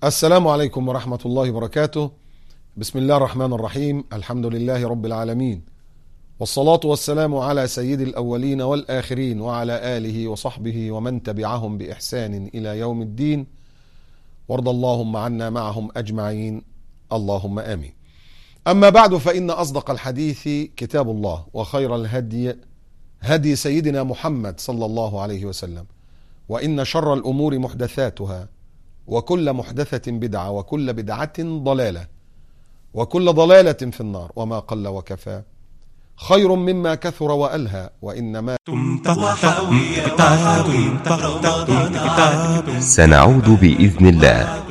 السلام عليكم ورحمة الله وبركاته بسم الله الرحمن الرحيم الحمد لله رب العالمين والصلاة والسلام على سيد الأولين والآخرين وعلى آله وصحبه ومن تبعهم بإحسان إلى يوم الدين وارض اللهم عنا معهم أجمعين اللهم آمين أما بعد فإن أصدق الحديث كتاب الله وخير الهدي هدي سيدنا محمد صلى الله عليه وسلم وإن شر الأمور محدثاتها وكل محدثة بدعة وكل بدعة ضلالة وكل ضلالة في النار وما قل وكفى خير مما كثر وألهى وإنما سنعود بإذن الله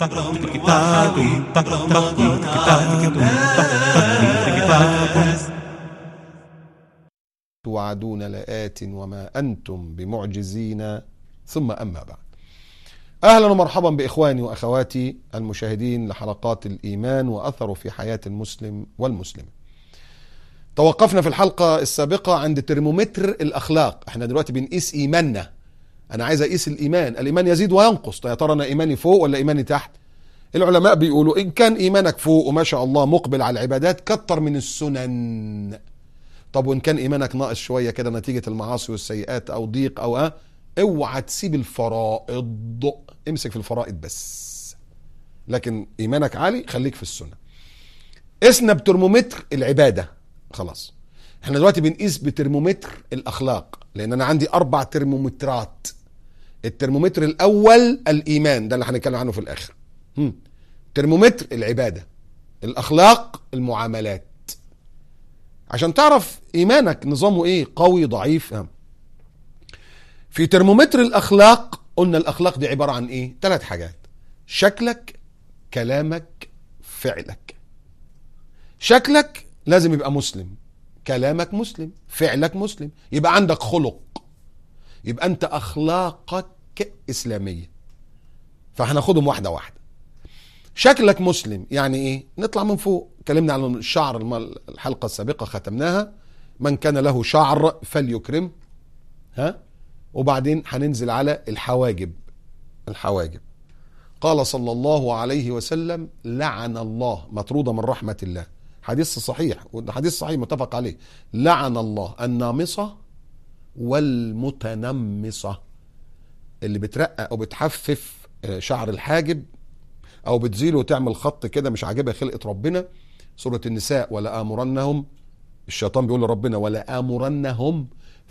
توعدون لآت وما أنتم بمعجزين ثم أما بعد أهلا ومرحبا بإخواني وأخواتي المشاهدين لحلقات الإيمان وأثره في حياة المسلم والمسلم توقفنا في الحلقة السابقة عند ترمومتر الأخلاق احنا دلوقتي بنقيس إيماننا أنا عايز أقيس الإيمان الإيمان يزيد وينقص طيب يا ترى أنا إيماني فوق ولا إيماني تحت العلماء بيقولوا إن كان إيمانك فوق وما شاء الله مقبل على العبادات كتر من السنن طب وإن كان إيمانك ناقص شوية كده نتيجة المعاصي والسيئات أو ضيق أو أه اوعى تسيب الفرائض امسك في الفرائض بس لكن ايمانك عالي خليك في السنه قسنا بترمومتر العباده خلاص احنا دلوقتي بنقيس بترمومتر الاخلاق لان انا عندي اربع ترمومترات الترمومتر الاول الايمان ده اللي هنتكلم عنه في الاخر هم. ترمومتر العباده الاخلاق المعاملات عشان تعرف ايمانك نظامه ايه قوي ضعيف هم. في ترمومتر الاخلاق قلنا الاخلاق دي عباره عن ايه ثلاث حاجات شكلك كلامك فعلك شكلك لازم يبقى مسلم كلامك مسلم فعلك مسلم يبقى عندك خلق يبقى انت اخلاقك اسلاميه فهناخدهم واحده واحده شكلك مسلم يعني ايه نطلع من فوق اتكلمنا عن الشعر الم- الحلقه السابقه ختمناها من كان له شعر فليكرم ها وبعدين هننزل على الحواجب الحواجب قال صلى الله عليه وسلم لعن الله مطرودة من رحمة الله حديث صحيح حديث صحيح متفق عليه لعن الله النامصة والمتنمصة اللي بترقق او بتحفف آه، شعر الحاجب او بتزيله وتعمل خط كده مش عاجبها خلقة ربنا سورة النساء ولا آمرنهم الشيطان بيقول لربنا ولا آمرنهم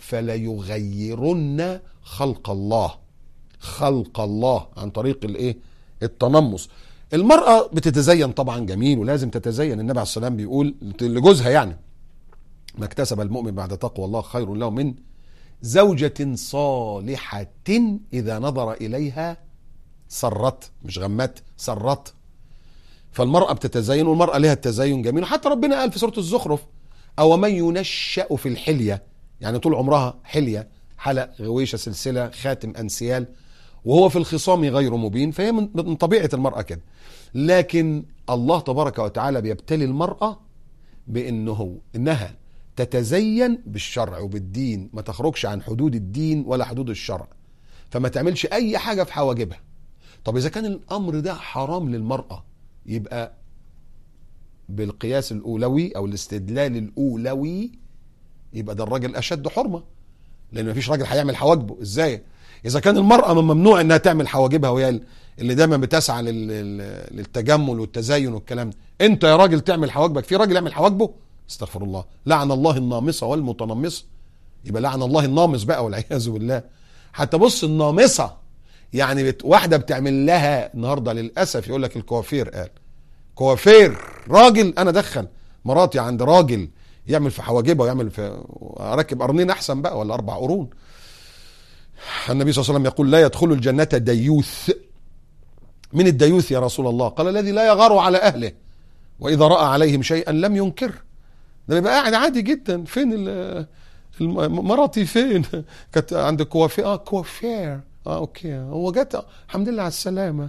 فليغيرن خلق الله خلق الله عن طريق الايه التنمص المرأة بتتزين طبعا جميل ولازم تتزين النبي عليه السلام بيقول لجوزها يعني ما اكتسب المؤمن بعد تقوى الله خير له من زوجة صالحة إذا نظر إليها سرت مش غمت سرت فالمرأة بتتزين والمرأة لها التزين جميل حتى ربنا قال في سورة الزخرف أو من ينشأ في الحلية يعني طول عمرها حلية حلق غويشة سلسلة خاتم أنسيال وهو في الخصام غير مبين فهي من من طبيعة المرأة كده لكن الله تبارك وتعالى بيبتلي المرأة بأنه إنها تتزين بالشرع وبالدين ما تخرجش عن حدود الدين ولا حدود الشرع فما تعملش أي حاجة في حواجبها طب إذا كان الأمر ده حرام للمرأة يبقى بالقياس الأولوي أو الاستدلال الأولوي يبقى ده الراجل أشد حرمة لأن مفيش راجل هيعمل حواجبه إزاي إذا كان المرأة من ممنوع إنها تعمل حواجبها وهي اللي دايما بتسعى لل- لل- للتجمل والتزين والكلام ده أنت يا راجل تعمل حواجبك في راجل يعمل حواجبه استغفر الله لعن الله النامصة والمتنمصة يبقى لعن الله النامص بقى والعياذ بالله حتى بص النامصة يعني بت... واحدة بتعمل لها النهاردة للأسف يقول لك الكوافير قال كوافير راجل انا ادخل مراتي عند راجل يعمل في حواجبها ويعمل في اركب قرنين احسن بقى ولا اربع قرون النبي صلى الله عليه وسلم يقول لا يدخل الجنة ديوث من الديوث يا رسول الله قال الذي لا يغار على اهله واذا راى عليهم شيئا لم ينكر ده بيبقى قاعد عادي جدا فين ال- الم- مراتي فين كانت عند كوافير اه كوافير اه اوكي هو جت الحمد لله على السلامه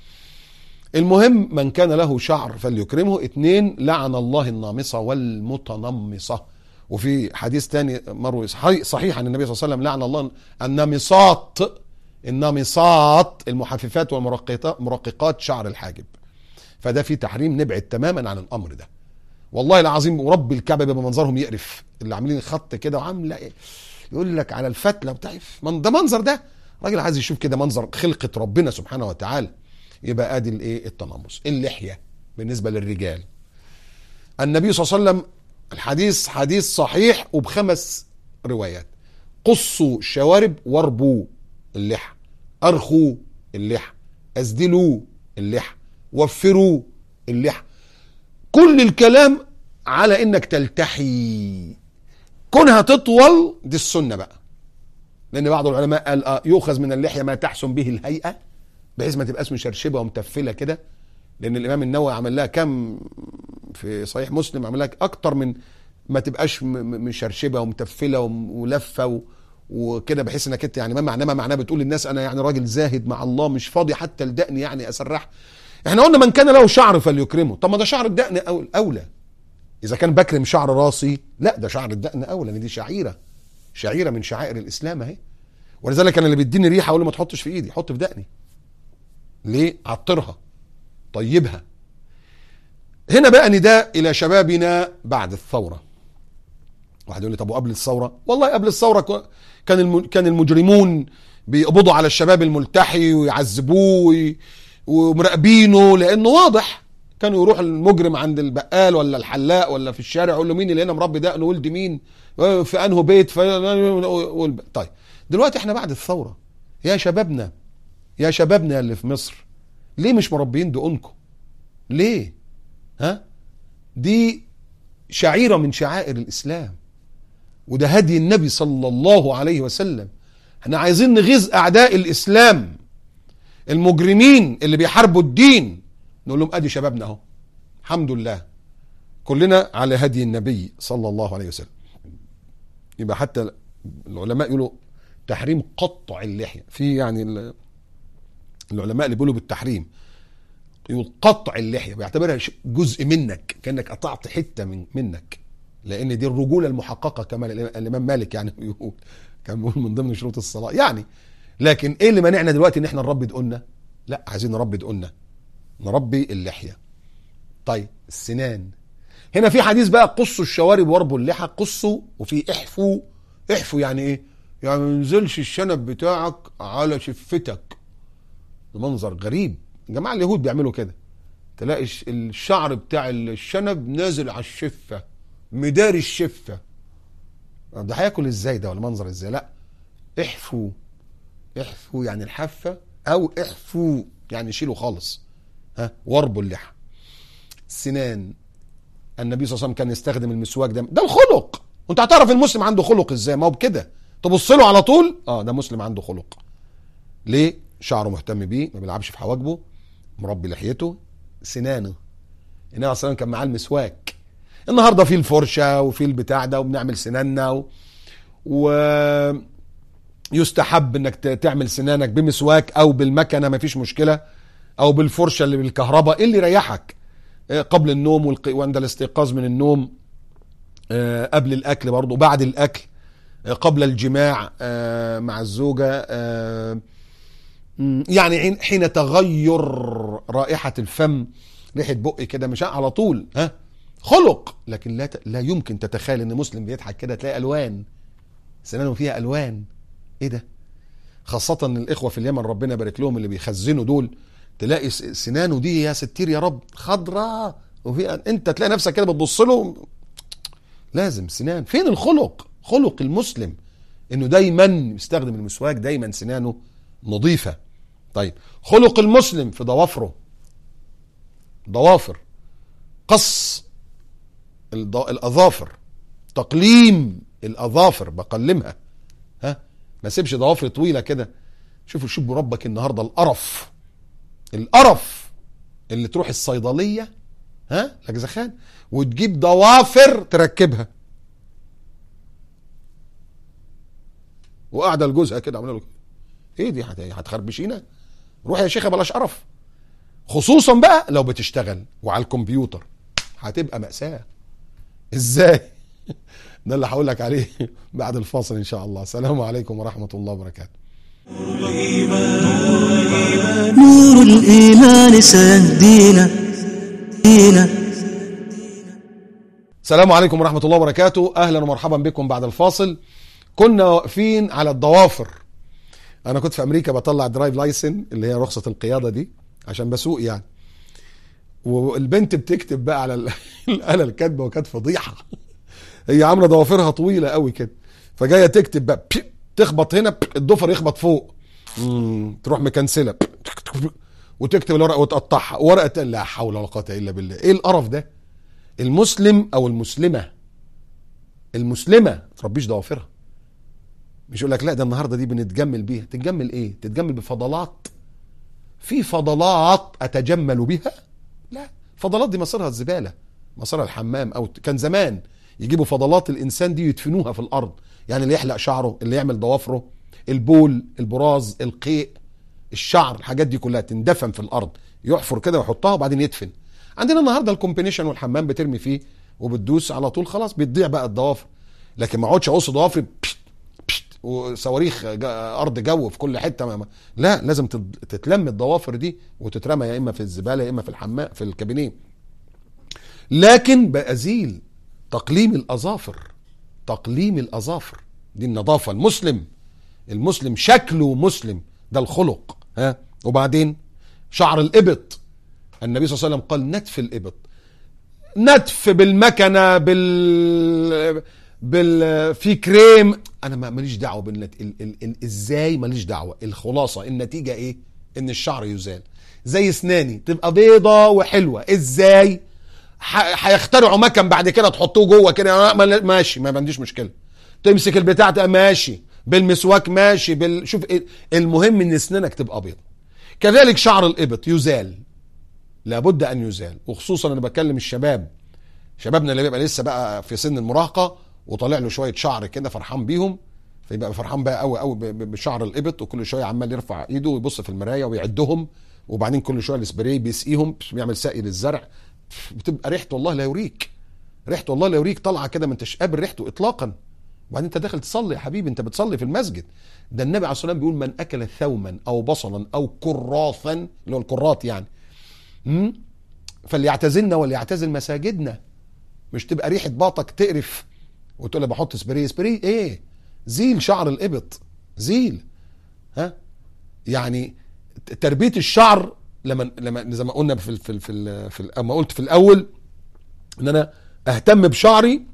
المهم من كان له شعر فليكرمه اتنين لعن الله النامصة والمتنمصة وفي حديث تاني مروي صحيح, صحيح عن النبي صلى الله عليه وسلم لعن الله النامصات النامصات المحففات والمرققات مرققات شعر الحاجب فده في تحريم نبعد تماما عن الامر ده والله العظيم ورب الكعبه بيبقى منظرهم يقرف اللي عاملين خط كده وعامله إيه؟ يقول لك على الفتله بتاع من ده منظر ده راجل عايز يشوف كده منظر خلقه ربنا سبحانه وتعالى يبقى ادي الايه التنمص اللحيه بالنسبه للرجال النبي صلى الله عليه وسلم الحديث حديث صحيح وبخمس روايات قصوا الشوارب واربوا اللحى ارخوا اللحى اسدلوا اللحى وفروا اللحى كل الكلام على انك تلتحي كونها تطول دي السنه بقى لان بعض العلماء قال آه يؤخذ من اللحيه ما تحسن به الهيئه بحيث ما تبقاش مشرشبه ومتفله كده لان الامام النووي عمل لها كم في صحيح مسلم عمل لها اكتر من ما تبقاش م- م- مشرشبه ومتفله وم- ولفه و- وكده بحيث انك انت يعني ما معناه ما معناه بتقول للناس انا يعني راجل زاهد مع الله مش فاضي حتى لدقني يعني اسرح احنا قلنا من كان له شعر فليكرمه طب ما ده شعر الدقن أول- اولى اذا كان بكرم شعر راسي لا ده شعر الدقن اولى لان دي شعيره شعيره من شعائر الاسلام اهي ولذلك انا اللي بيديني ريحه اقول له ما تحطش في ايدي حط في دقني ليه عطرها طيبها هنا بقى نداء الى شبابنا بعد الثوره واحد يقول لي طب وقبل الثوره والله قبل الثوره ك- كان الم- كان المجرمون بيقبضوا على الشباب الملتحي ويعذبوه وي- ومراقبينه لانه واضح كانوا يروح المجرم عند البقال ولا الحلاق ولا في الشارع يقول له مين اللي هنا مربي دقنه ولد مين آه، في انه بيت في والب- طيب دلوقتي احنا بعد الثوره يا شبابنا يا شبابنا اللي في مصر ليه مش مربيين دقنكم ليه ها دي شعيره من شعائر الاسلام وده هدي النبي صلى الله عليه وسلم احنا عايزين نغيظ اعداء الاسلام المجرمين اللي بيحاربوا الدين نقول لهم ادي شبابنا اهو الحمد لله كلنا على هدي النبي صلى الله عليه وسلم يبقى حتى العلماء يقولوا تحريم قطع اللحيه في يعني ال- العلماء اللي بيقولوا بالتحريم يقول قطع اللحيه بيعتبرها ش- جزء منك كانك قطعت حته من منك لان دي الرجوله المحققه كما الإمام- الامام مالك يعني بيقول كان بيقول من ضمن شروط الصلاه يعني لكن ايه اللي مانعنا دلوقتي ان احنا نربي دقنا لا عايزين نربي دقنا نربي اللحيه طيب السنان هنا في حديث بقى قصوا الشوارب واربوا اللحى قصوا وفي احفوا احفوا يعني ايه يعني ما ينزلش الشنب بتاعك على شفتك ده منظر غريب جماعة اليهود بيعملوا كده تلاقي الش- الشعر بتاع الشنب نازل على الشفة مداري الشفة ده هياكل ازاي ده ولا منظر ازاي لا احفوا احفوا يعني الحافة او احفوا يعني شيلوا خالص ها واربوا اللحى السنان النبي صلى الله عليه وسلم كان يستخدم المسواك ده ده الخلق وانت هتعرف المسلم عنده خلق ازاي ما هو بكده تبص له على طول اه ده مسلم عنده خلق ليه شعره مهتم بيه ما بيلعبش في حواجبه مربي لحيته سنانه النبي عليه الصلاه والسلام كان معاه المسواك النهارده في الفرشه وفي البتاع ده وبنعمل سناننا و... و... يستحب انك ت- تعمل سنانك بمسواك او بالمكنه مفيش مشكله او بالفرشه اللي بالكهرباء ايه اللي يريحك آه، قبل النوم والق- وعند الاستيقاظ من النوم آه، قبل الاكل برضه بعد الاكل آه، قبل الجماع آه، مع الزوجه آه، مم، يعني حين- حين تغير رائحه الفم ريحه بق كده مش على طول ها خلق لكن لا ت- لا يمكن تتخيل ان مسلم بيضحك كده تلاقي الوان سنانه فيها الوان ايه ده خاصة الإخوة في اليمن ربنا يبارك لهم اللي بيخزنوا دول تلاقي س- سنانه دي يا ستير يا رب خضراء وفي أنت تلاقي نفسك كده بتبص له لازم سنان فين الخلق خلق المسلم انه دايما يستخدم المسواك دايما سنانه نظيفة طيب خلق المسلم في ضوافره ضوافر قص الض- الأظافر تقليم الأظافر بقلمها ها ما سيبش ضوافر طويله كده شوفوا شوف ربك النهارده القرف القرف اللي تروح الصيدليه ها لك زخان وتجيب ضوافر تركبها وقاعده لجوزها كده عامله له كده. ايه دي هت- هتخربشينا روح يا شيخه بلاش قرف خصوصا بقى لو بتشتغل وعلى الكمبيوتر هتبقى مأساة ازاي ده اللي هقول لك عليه بعد الفاصل ان شاء الله السلام عليكم ورحمة الله وبركاته نور الإيمان سيهدينا دينا السلام عليكم ورحمة الله وبركاته أهلا ومرحبا بكم بعد الفاصل كنا واقفين على الضوافر أنا كنت في أمريكا بطلع درايف لايسن اللي هي رخصة القيادة دي عشان بسوق يعني والبنت بتكتب بقى على ال- الآلة الكاتبة وكانت فضيحة هي عاملة ضوافرها طويلة قوي كده فجاية تكتب بقى بي- تخبط هنا بي- الضفر يخبط فوق مم، تروح مكنسلة بي- وتكتب الورقة وتقطعها ورقة تانية. لا حول ولا قوة إلا بالله إيه القرف ده المسلم او المسلمه المسلمه تربيش ضوافرها مش يقول لك لا ده النهارده دي بنتجمل بيها تتجمل ايه تتجمل بفضلات في فضلات اتجمل بها لا فضلات دي مصيرها الزباله مصيرها الحمام او كان زمان يجيبوا فضلات الانسان دي يدفنوها في الارض يعني اللي يحلق شعره اللي يعمل ضوافره البول البراز القيء الشعر الحاجات دي كلها تندفن في الارض يحفر كده ويحطها وبعدين يدفن عندنا النهارده الكومبينيشن والحمام بترمي فيه وبتدوس على طول خلاص بتضيع بقى الضوافر لكن ما اقعدش اقص ضوافري بشت بشت وصواريخ جا- ارض جو في كل حته ما ما- لا لازم تت- تتلم الضوافر دي وتترمى يا اما في الزباله يا اما في الحمام في الكابينيه لكن بأزيل تقليم الأظافر تقليم الأظافر دي النظافة المسلم المسلم شكله مسلم ده الخلق ها وبعدين شعر الإبط النبي صلى الله عليه وسلم قال نتف الإبط نتف بالمكنة بال بال في كريم انا ما- ماليش دعوه بالنت... ال... ال... ال... ازاي ماليش دعوه الخلاصه النتيجه ايه ان الشعر يزال زي اسناني تبقى بيضه وحلوه ازاي ح- هيخترعوا مكن بعد كده تحطوه جوه كده آه، ما- ماشي ما عنديش مشكله تمسك البتاع ده ماشي بالمسواك ماشي بال... شوف إيه؟ المهم ان اسنانك تبقى بيضه كذلك شعر الابط يزال لابد ان يزال وخصوصا انا بكلم الشباب شبابنا اللي بيبقى لسه بقى في سن المراهقه وطالع له شويه شعر كده فرحان بيهم فيبقى فرحان بقى قوي قوي ب- ب- بشعر الابط وكل شويه عمال يرفع ايده ويبص في المرايه ويعدهم وبعدين كل شويه السبراي بيسقيهم بيعمل سقي للزرع بتبقى ريحته والله لا يوريك ريحته والله لا يوريك طالعه كده ما انتش قابل ريحته اطلاقا وبعدين انت داخل تصلي يا حبيبي انت بتصلي في المسجد ده النبي عليه الصلاه والسلام بيقول من اكل ثوما او بصلا او كراثا اللي هو الكرات يعني مم؟ فليعتزلنا وليعتزل مساجدنا مش تبقى ريحه باطك تقرف وتقول لي بحط سبراي سبراي ايه زيل شعر الابط زيل ها يعني ت- تربيه الشعر لما لما زي ما قلنا في ال- في ال- في, ال- في ال- اما قلت في الاول ان انا اهتم بشعري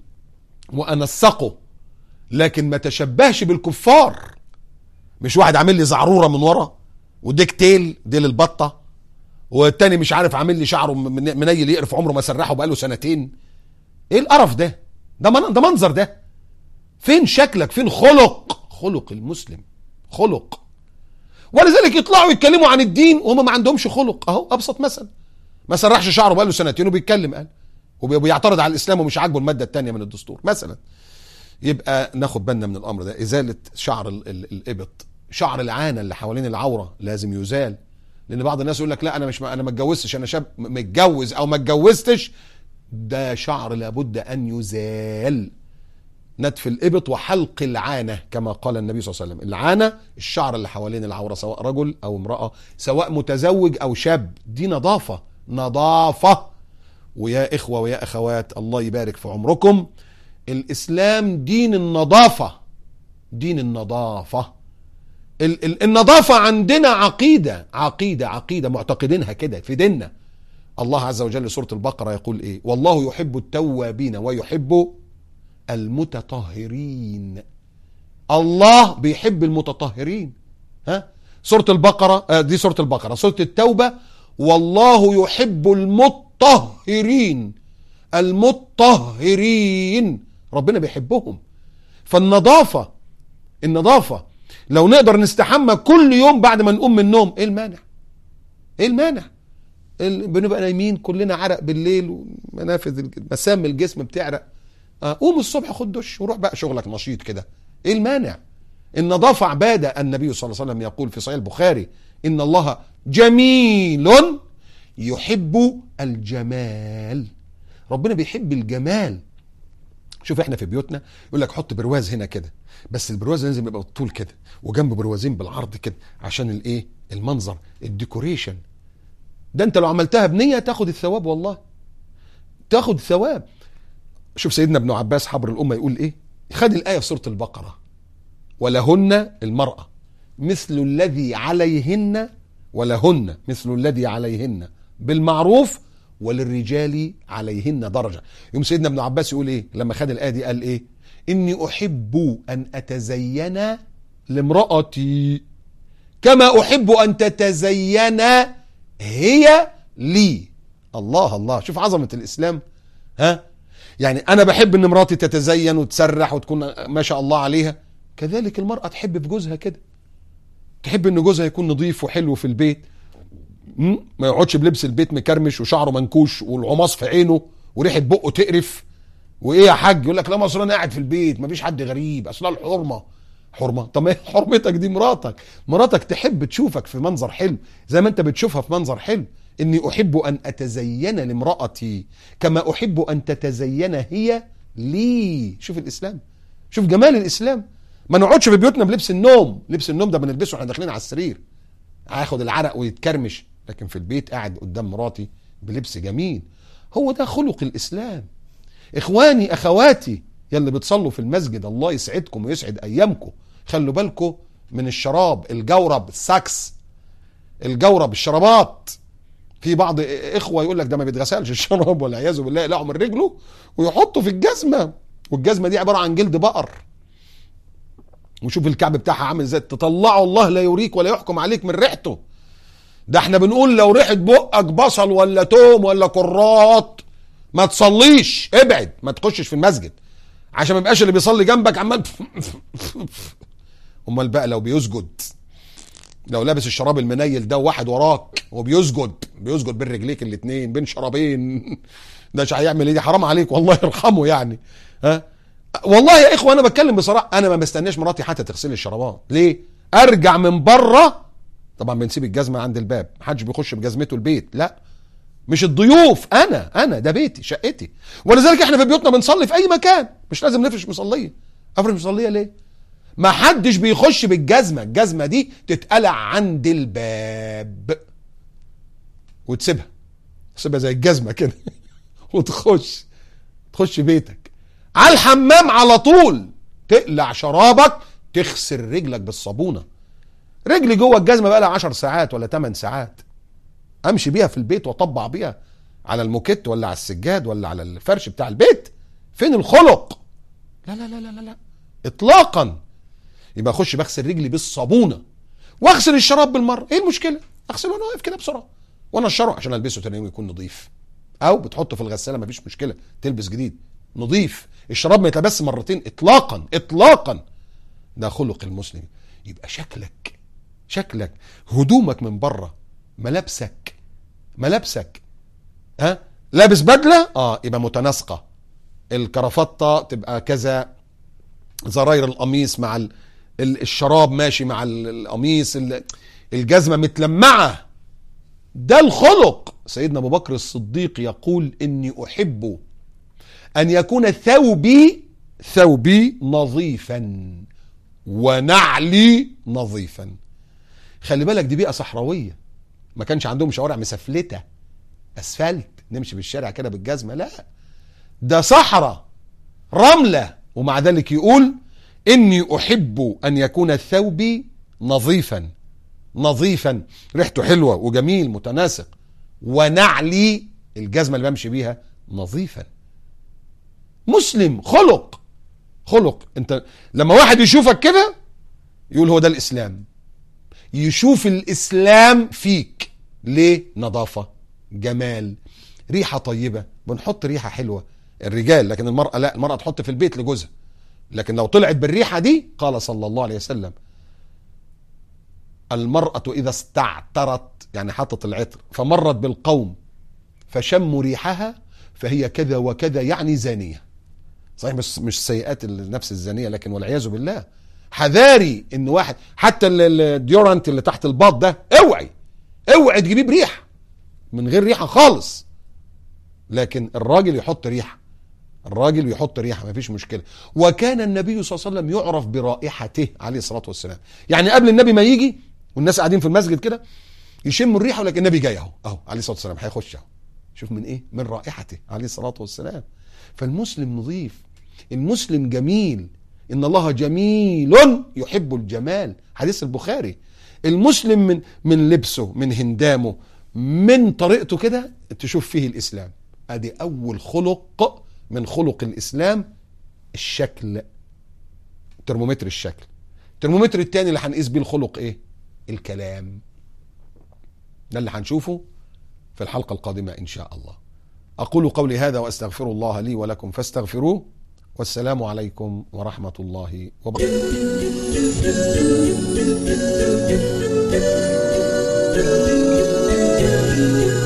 وانسقه لكن ما تشبهش بالكفار مش واحد عامل لي زعروره من ورا وديك تيل ديل البطه والتاني مش عارف عامل لي شعره من- منيل يقرف عمره ما سرحه بقاله سنتين ايه القرف ده ده من ده منظر ده فين شكلك فين خلق خلق المسلم خلق ولذلك يطلعوا يتكلموا عن الدين وهم ما عندهمش خلق اهو ابسط مثل ما سرحش شعره بقاله سنتين وبيتكلم قال وبي- وبيعترض على الاسلام ومش عاجبه الماده الثانيه من الدستور مثلا يبقى ناخد بالنا من الامر ده ازاله شعر ال- ال- الابط شعر العانه اللي حوالين العوره لازم يزال لان بعض الناس يقول لك لا انا مش انا ما اتجوزتش انا شاب م- متجوز او ما اتجوزتش ده شعر لابد ان يزال نتف الابط وحلق العانه كما قال النبي صلى الله عليه وسلم العانه الشعر اللي حوالين العوره سواء رجل او امراه سواء متزوج او شاب دي نظافه نظافه ويا اخوه ويا اخوات الله يبارك في عمركم الاسلام دين النظافه دين النظافه ال- ال- النظافه عندنا عقيده عقيده عقيده معتقدينها كده في ديننا الله عز وجل سوره البقره يقول ايه والله يحب التوابين ويحب المتطهرين الله بيحب المتطهرين ها سورة البقرة آه، دي سورة البقرة سورة التوبة والله يحب المطهرين المطهرين ربنا بيحبهم فالنظافة النظافة لو نقدر نستحمى كل يوم بعد ما نقوم من النوم ايه المانع ايه المانع ال- بنبقى نايمين كلنا عرق بالليل ومنافذ الج- مسام الجسم بتعرق آه، قوم الصبح خد دش وروح بقى شغلك نشيط كده ايه المانع النظافة عبادة النبي صلى الله عليه وسلم يقول في صحيح البخاري إن الله جميل يحب الجمال ربنا بيحب الجمال شوف احنا في بيوتنا يقول لك حط برواز هنا كده بس البرواز لازم يبقى بالطول كده وجنب بروازين بالعرض كده عشان الايه المنظر الديكوريشن ده انت لو عملتها بنيه تاخد الثواب والله تاخد ثواب شوف سيدنا ابن عباس حبر الامه يقول ايه خد الايه في سوره البقره ولهن المراه مثل الذي عليهن ولهن مثل الذي عليهن بالمعروف وللرجال عليهن درجه يوم سيدنا ابن عباس يقول ايه لما خد الايه دي قال ايه اني احب ان اتزين لامراتي كما احب ان تتزين هي لي الله الله شوف عظمه الاسلام ها يعني انا بحب ان مراتي تتزين وتسرح وتكون ما شاء الله عليها كذلك المراه تحب في جوزها كده تحب ان جوزها يكون نظيف وحلو في البيت م? ما يقعدش بلبس البيت مكرمش وشعره منكوش والعماص في عينه وريحه بقه تقرف وايه يا حاج يقول لك لا ما اصل انا قاعد في البيت مفيش حد غريب اصلها الحرمه حرمه طب ما هي حرمتك دي مراتك مراتك تحب تشوفك في منظر حلو زي ما انت بتشوفها في منظر حلو اني احب ان اتزين لامراتي كما احب ان تتزين هي لي شوف الاسلام شوف جمال الاسلام ما نقعدش في بيوتنا بلبس النوم لبس النوم ده بنلبسه واحنا داخلين على السرير هاخد العرق ويتكرمش لكن في البيت قاعد قدام مراتي بلبس جميل هو ده خلق الاسلام اخواني اخواتي يلي بتصلوا في المسجد الله يسعدكم ويسعد ايامكم خلوا بالكم من الشراب الجورب الساكس الجورب الشرابات في بعض اخوه يقول لك ده ما بيتغسلش الشراب والعياذ بالله يقلعه من رجله ويحطه في الجزمه والجزمه دي عباره عن جلد بقر وشوف الكعب بتاعها عامل ازاي تطلعه الله لا يريك ولا يحكم عليك من ريحته ده احنا بنقول لو ريحه بقك بصل ولا توم ولا كرات ما تصليش ابعد ما تخشش في المسجد عشان ما يبقاش اللي بيصلي جنبك عمال امال بقى لو بيسجد لو لابس الشراب المنيل ده وواحد وراك وبيسجد بيسجد بين رجليك الاتنين بين شرابين ده مش هيعمل ايه دي حرام عليك والله يرحمه يعني ها والله يا اخوه انا بتكلم بصراحه انا ما بستناش مراتي حتى تغسل لي الشرابات ليه ارجع من بره طبعا بنسيب الجزمه عند الباب محدش بيخش بجزمته البيت لا مش الضيوف انا انا ده بيتي شقتي ولذلك احنا في بيوتنا بنصلي في اي مكان مش لازم نفرش مصليه افرش مصليه ليه ما حدش بيخش بالجزمه الجزمه دي تتقلع عند الباب وتسيبها تسيبها زي الجزمه كده وتخش تخش بيتك على الحمام على طول تقلع شرابك تغسل رجلك بالصابونه رجلي جوه الجزمه بقى لها 10 ساعات ولا 8 ساعات امشي بيها في البيت واطبع بيها على الموكيت ولا على السجاد ولا على الفرش بتاع البيت فين الخلق لا لا لا لا لا, لا. اطلاقا يبقى اخش بغسل رجلي بالصابونه واغسل الشراب بالمره ايه المشكله اغسله وانا واقف كده بسرعه وانا اشره عشان البسه تاني يوم يكون نظيف او بتحطه في الغساله مفيش مشكله تلبس جديد نظيف الشراب ما يتلبس مرتين اطلاقا اطلاقا ده خلق المسلم يبقى شكلك شكلك هدومك من بره ملابسك ملابسك ها لابس بدله اه يبقى متناسقه الكرافطه تبقى كذا زراير القميص مع ال- ال- الشراب ماشي مع ال- القميص ال- الجزمه متلمعه ده الخلق سيدنا ابو بكر الصديق يقول اني احب ان يكون ثوبي ثوبي نظيفا ونعلي نظيفا خلي بالك دي بيئه صحراويه ما كانش عندهم شوارع مسفلته اسفلت نمشي بالشارع كده بالجزمه لا ده صحراء رمله ومع ذلك يقول اني احب ان يكون ثوبي نظيفا نظيفا ريحته حلوه وجميل متناسق ونعلي الجزمه اللي بمشي بيها نظيفا مسلم خلق خلق انت لما واحد يشوفك كده يقول هو ده الاسلام يشوف الاسلام فيك ليه نظافه جمال ريحه طيبه بنحط ريحه حلوه الرجال لكن المراه لا المراه تحط في البيت لجوزها لكن لو طلعت بالريحه دي قال صلى الله عليه وسلم المراه اذا استعترت يعني حطت العطر فمرت بالقوم فشموا ريحها فهي كذا وكذا يعني زانيه صحيح مش مش سيئات النفس الزانيه لكن والعياذ بالله حذاري ان واحد حتى ال- الديورانت اللي تحت الباط ده اوعي اوعي تجيبيه بريحه من غير ريحه خالص لكن الراجل يحط ريحه الراجل يحط ريحه ما فيش مشكله وكان النبي صلى الله عليه وسلم يعرف برائحته عليه الصلاه والسلام يعني قبل النبي ما يجي والناس قاعدين في المسجد كده يشموا الريحه ولكن النبي جاي اهو اهو عليه الصلاه والسلام هيخش اهو شوف من ايه من رائحته عليه الصلاه والسلام فالمسلم نظيف المسلم جميل ان الله جميل يحب الجمال حديث البخاري المسلم من من لبسه من هندامه من طريقته كده تشوف فيه الاسلام ادي اول خلق من خلق الاسلام الشكل ترمومتر الشكل الترمومتر التاني اللي هنقيس بيه الخلق ايه الكلام ده اللي هنشوفه في الحلقه القادمه ان شاء الله اقول قولي هذا واستغفر الله لي ولكم فاستغفروه والسلام عليكم ورحمه الله وبركاته